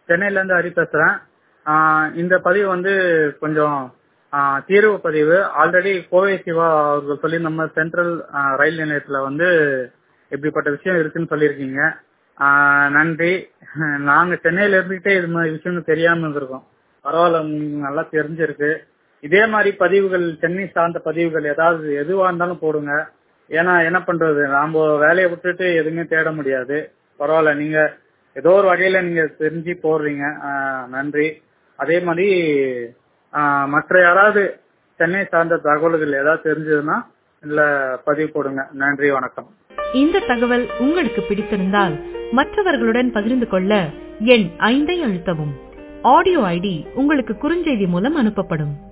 சென்னையில இருந்து ஹரி பேசுறேன் ஆஹ் இந்த பதிவு வந்து கொஞ்சம் ஆஹ் தீர்வு பதிவு ஆல்ரெடி கோவை சிவா அவர்கள் சொல்லி நம்ம சென்ட்ரல் ஆஹ் ரயில் நிலையத்துல வந்து இப்படிப்பட்ட விஷயம் இருக்குன்னு சொல்லியிருக்கீங்க ஆஹ் நன்றி நாங்க சென்னையில இருந்துகிட்டே இது மாதிரி விஷயம் தெரியாம இருந்திருக்கோம் பரவாயில்ல உங்களுக்கு நல்லா தெரிஞ்சிருக்கு இதே மாதிரி பதிவுகள் சென்னை சார்ந்த பதிவுகள் ஏதாவது எதுவா இருந்தாலும் போடுங்க ஏன்னா என்ன பண்றது நாம வேலையை விட்டுட்டு எதுவுமே தேட முடியாது பரவாயில்ல நீங்க ஏதோ ஒரு வகையில நீங்க தெரிஞ்சு போடுறீங்க ஆஹ் நன்றி அதே மாதிரி ஆஹ் மற்ற யாராவது சென்னை சார்ந்த தகவல்கள் ஏதாவது தெரிஞ்சதுன்னா இல்ல பதிவு போடுங்க நன்றி வணக்கம் இந்த தகவல் உங்களுக்கு பிடித்திருந்தால் மற்றவர்களுடன் பகிர்ந்து கொள்ள எண் ஐந்தை அழுத்தவும் ஆடியோ ஐடி உங்களுக்கு குறுஞ்செய்தி மூலம் அனுப்பப்படும்